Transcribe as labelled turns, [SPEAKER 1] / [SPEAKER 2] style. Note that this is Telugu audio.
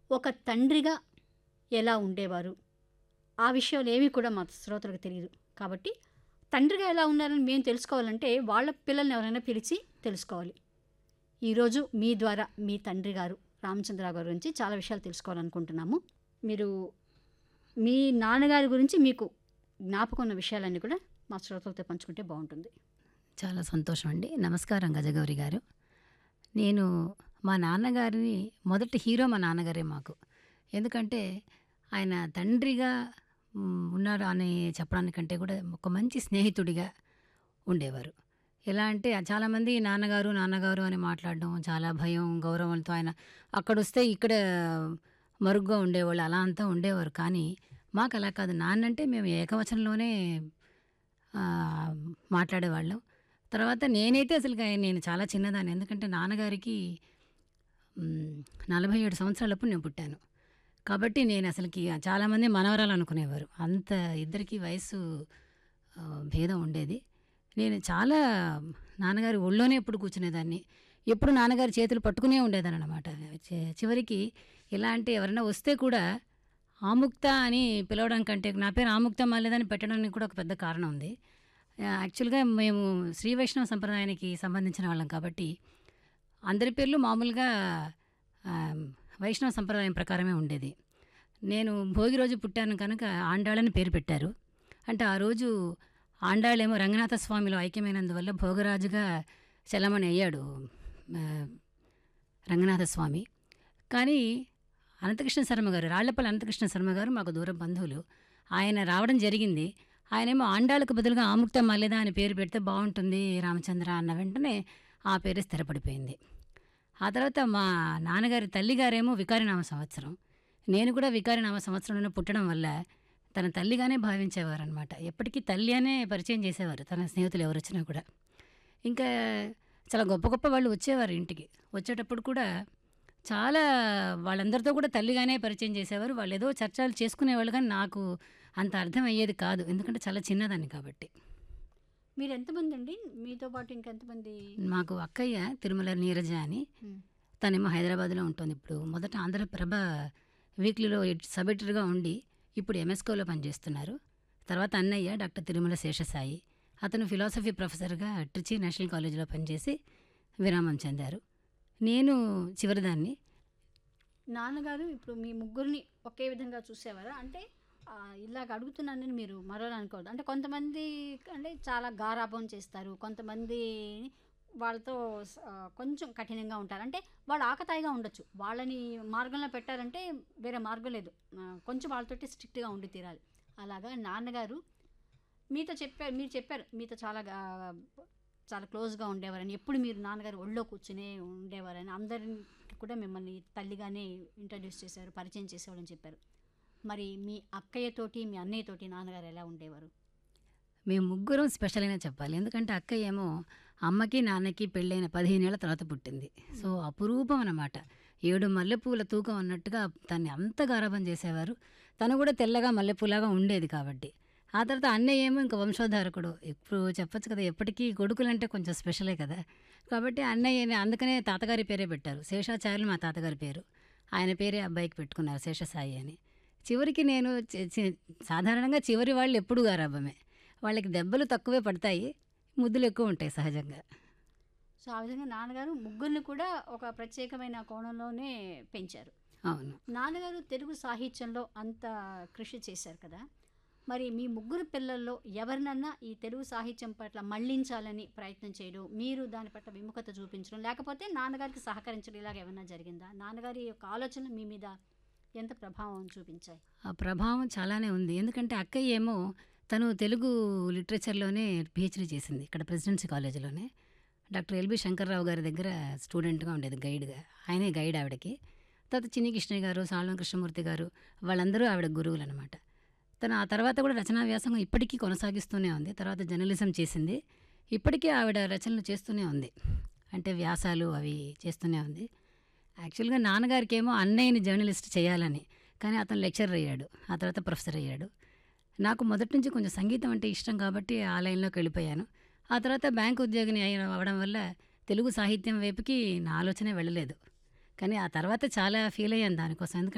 [SPEAKER 1] ఒక తండ్రిగా ఎలా ఉండేవారు ఆ విషయాలు ఏవి కూడా మా శ్రోతలకు తెలియదు కాబట్టి తండ్రిగా ఎలా ఉన్నారని మేము తెలుసుకోవాలంటే వాళ్ళ పిల్లల్ని ఎవరైనా పిలిచి తెలుసుకోవాలి ఈరోజు మీ ద్వారా మీ తండ్రి గారు రామచంద్రరావు గారి గురించి చాలా విషయాలు తెలుసుకోవాలనుకుంటున్నాము మీరు మీ నాన్నగారి గురించి మీకు జ్ఞాపకం ఉన్న విషయాలన్నీ కూడా మా శ్రోతలతో పంచుకుంటే బాగుంటుంది
[SPEAKER 2] చాలా సంతోషం అండి నమస్కారం గజగౌరి గారు నేను మా నాన్నగారిని మొదటి హీరో మా నాన్నగారే మాకు ఎందుకంటే ఆయన తండ్రిగా మ్, ఉన్నారు అని చెప్పడానికంటే కూడా ఒక మంచి స్నేహితుడిగా ఉండేవారు ఎలా అంటే చాలామంది నాన్నగారు నాన్నగారు అని మాట్లాడడం చాలా భయం గౌరవంతో ఆయన అక్కడ వస్తే ఇక్కడ మరుగ్గా ఉండేవాళ్ళు అలా అంతా ఉండేవారు కానీ మాకు అలా కాదు నాన్నంటే మేము ఏకవచనంలోనే ఆ, మాట్లాడేవాళ్ళం తర్వాత నేనైతే అసలు నేను చాలా చిన్నదాన్ని ఎందుకంటే నాన్నగారికి మ్, నలభై ఏడు సంవత్సరాలప్పుడు నేను పుట్టాను కాబట్టి నేను అసలుకి చాలామంది మనవరాలు అనుకునేవారు అంత ఇద్దరికి వయసు ఆ, భేదం ఉండేది నేను చాలా నాన్నగారి ఒళ్ళోనే ఎప్పుడు కూర్చునేదాన్ని ఎప్పుడు నాన్నగారి చేతులు పట్టుకునే ఉండేదాన్ని అనమాట చివరికి ఎలా అంటే ఎవరైనా వస్తే కూడా ఆముక్త అని పిలవడం కంటే నా పేరు ఆముక్త మాలేదని పెట్టడానికి కూడా ఒక పెద్ద కారణం ఉంది ఆ, యాక్చువల్గా మేము శ్రీ వైష్ణవ సంప్రదాయానికి సంబంధించిన వాళ్ళం కాబట్టి అందరి పేర్లు మామూలుగా ఆ, వైష్ణవ సంప్రదాయం ప్రకారమే ఉండేది నేను భోగి రోజు పుట్టాను కనుక ఆండాళ్ళని పేరు పెట్టారు అంటే ఆ రోజు ఆండాళ్ళేమో రంగనాథ స్వామిలో ఐక్యమైనందువల్ల భోగరాజుగా చలమణి అయ్యాడు ఆ, రంగనాథ స్వామి కానీ అనంతకృష్ణ శర్మ గారు రాళ్లపల్లి అనంతకృష్ణ శర్మ గారు మాకు దూరం బంధువులు ఆయన రావడం జరిగింది ఆయనేమో ఆండాళ్ళకు బదులుగా ఆముక్త మల్లెద అని పేరు పెడితే బాగుంటుంది రామచంద్ర అన్న వెంటనే ఆ పేరు స్థిరపడిపోయింది ఆ తర్వాత మా నాన్నగారి తల్లిగారేమో వికారినామ సంవత్సరం నేను కూడా వికారినామ సంవత్సరంలోనే పుట్టడం వల్ల తన తల్లిగానే భావించేవారు అనమాట ఎప్పటికీ తల్లి అనే పరిచయం చేసేవారు తన స్నేహితులు ఎవరు వచ్చినా కూడా ఇంకా చాలా గొప్ప గొప్ప వాళ్ళు వచ్చేవారు ఇంటికి వచ్చేటప్పుడు కూడా చాలా వాళ్ళందరితో కూడా తల్లిగానే పరిచయం చేసేవారు వాళ్ళు ఏదో చర్చలు చేసుకునేవాళ్ళు కానీ నాకు అంత అర్థం అయ్యేది కాదు ఎందుకంటే చాలా చిన్నదాన్ని కాబట్టి
[SPEAKER 1] మీరు ఎంతమంది అండి మీతో పాటు ఇంకెంతమంది
[SPEAKER 2] మాకు అక్కయ్య తిరుమల నీరజ అని
[SPEAKER 1] ఉమ్.
[SPEAKER 2] తనేమో హైదరాబాద్లో ఉంటుంది ఇప్పుడు మొదట ఆంధ్రప్రభ వీక్లీలో ఎడ్- సబ్ ఎడిటర్గా ఉండి ఇప్పుడు ఎంఎస్కోలో పనిచేస్తున్నారు తర్వాత అన్నయ్య డాక్టర్ తిరుమల శేషసాయి అతను ఫిలాసఫీ ప్రొఫెసర్గా ట్రిచి నేషనల్ కాలేజీలో పనిచేసి విరామం చెందారు నేను చివరిదాన్ని
[SPEAKER 1] నాన్నగారు ఇప్పుడు మీ ముగ్గురిని ఒకే విధంగా చూసేవారా అంటే ఆ, ఇలాగ అడుగుతున్నానని మీరు మరోలా అనుకోవద్దు అంటే కొంతమంది అంటే చాలా గారాభం చేస్తారు కొంతమంది వాళ్ళతో స- ఆ, కొంచెం కఠినంగా ఉంటారు అంటే వాళ్ళు ఆకతాయిగా ఉండొచ్చు వాళ్ళని మార్గంలో పెట్టారంటే వేరే మార్గం లేదు ఆ, కొంచెం వాళ్ళతోటి స్ట్రిక్ట్గా ఉండి తీరాలి అలాగా నాన్నగారు మీతో చెప్పారు మీరు చెప్పారు మీతో చాలా గా- చాలా క్లోజ్గా ఉండేవారని ఎప్పుడు మీరు నాన్నగారు ఒళ్ళో కూర్చునే ఉండేవారని అందరికి కూడా మిమ్మల్ని తల్లిగానే ఇంట్రడ్యూస్ చేశారు పరిచయం చేసేవారని చెప్పారు మరి మీ అక్కయ్యతోటి మీ అన్నయ్యతోటి నాన్నగారు ఎలా ఉండేవారు
[SPEAKER 2] మేము ముగ్గురం స్పెషల్ అయినా చెప్పాలి ఎందుకంటే అక్కయ్య ఏమో అమ్మకి నాన్నకి పెళ్ళైన పదిహేనేళ్ల తర్వాత పుట్టింది సో అపురూపం అన్నమాట ఏడు మల్లెపూల తూకం అన్నట్టుగా తన్ని అంత గారాబం చేసేవారు తను కూడా తెల్లగా మల్లెపూలాగా ఉండేది కాబట్టి ఆ తర్వాత అన్నయ్య ఏమో ఇంకా వంశోద్ధారకుడు ఇప్పుడు చెప్పొచ్చు కదా ఎప్పటికీ కొడుకులంటే కొంచెం స్పెషలే కదా కాబట్టి అన్నయ్యని అందుకనే తాతగారి పేరే పెట్టారు శేషాచార్యులు మా తాతగారి పేరు ఆయన పేరే అబ్బాయికి పెట్టుకున్నారు శేషసాయి అని చివరికి నేను చి- చి- సాధారణంగా చివరి వాళ్ళు ఎప్పుడు గారాబమే వాళ్ళకి దెబ్బలు తక్కువే పడతాయి ముద్దులు ఎక్కువ ఉంటాయి సహజంగా
[SPEAKER 1] సో ఆ విధంగా నాన్నగారు ముగ్గురిని కూడా ఒక ప్రత్యేకమైన కోణంలోనే పెంచారు
[SPEAKER 2] అవును
[SPEAKER 1] నాన్నగారు తెలుగు సాహిత్యంలో అంత కృషి చేశారు కదా మరి మీ ముగ్గురు పిల్లల్లో ఎవరినన్నా ఈ తెలుగు సాహిత్యం పట్ల మళ్ళించాలని ప్రయత్నం చేయడం మీరు దాని పట్ల విముఖత చూపించడం లేకపోతే నాన్నగారికి సహకరించడం ఇలాగ ఏమన్నా జరిగిందా నాన్నగారి యొక్క ఆలోచనలు మీ మీద ఎంత ప్రభావం చూపించాయి
[SPEAKER 2] ఆ ప్రభావం చాలానే ఉంది ఎందుకంటే అక్కయ్య ఏమో తను తెలుగు లిటరేచర్లోనే పిహెచ్డీ చేసింది ఇక్కడ ప్రెసిడెన్సీ కాలేజీలోనే డాక్టర్ ఎల్బి శంకర్రావు గారి దగ్గర స్టూడెంట్గా ఉండేది గైడ్గా ఆయనే గైడ్ ఆవిడకి తర్వాత చిన్ని కృష్ణయ్య గారు సాల్వం కృష్ణమూర్తి గారు వాళ్ళందరూ ఆవిడ గురువులు అనమాట తను ఆ తర్వాత కూడా రచనా వ్యాసం ఇప్పటికీ కొనసాగిస్తూనే ఉంది తర్వాత జర్నలిజం చేసింది ఇప్పటికీ ఆవిడ రచనలు చేస్తూనే ఉంది అంటే వ్యాసాలు అవి చేస్తూనే ఉంది యాక్చువల్గా నాన్నగారికి ఏమో అన్నయ్యని జర్నలిస్ట్ చేయాలని కానీ అతను లెక్చరర్ అయ్యాడు ఆ తర్వాత ప్రొఫెసర్ అయ్యాడు నాకు మొదటి నుంచి కొంచెం సంగీతం అంటే ఇష్టం కాబట్టి ఆ లైన్లోకి వెళ్ళిపోయాను ఆ తర్వాత బ్యాంక్ ఉద్యోగిని అయి అవ్వడం వల్ల తెలుగు సాహిత్యం వైపుకి నా ఆలోచనే వెళ్ళలేదు కానీ ఆ తర్వాత చాలా ఫీల్ అయ్యాను దానికోసం ఎందుకంటే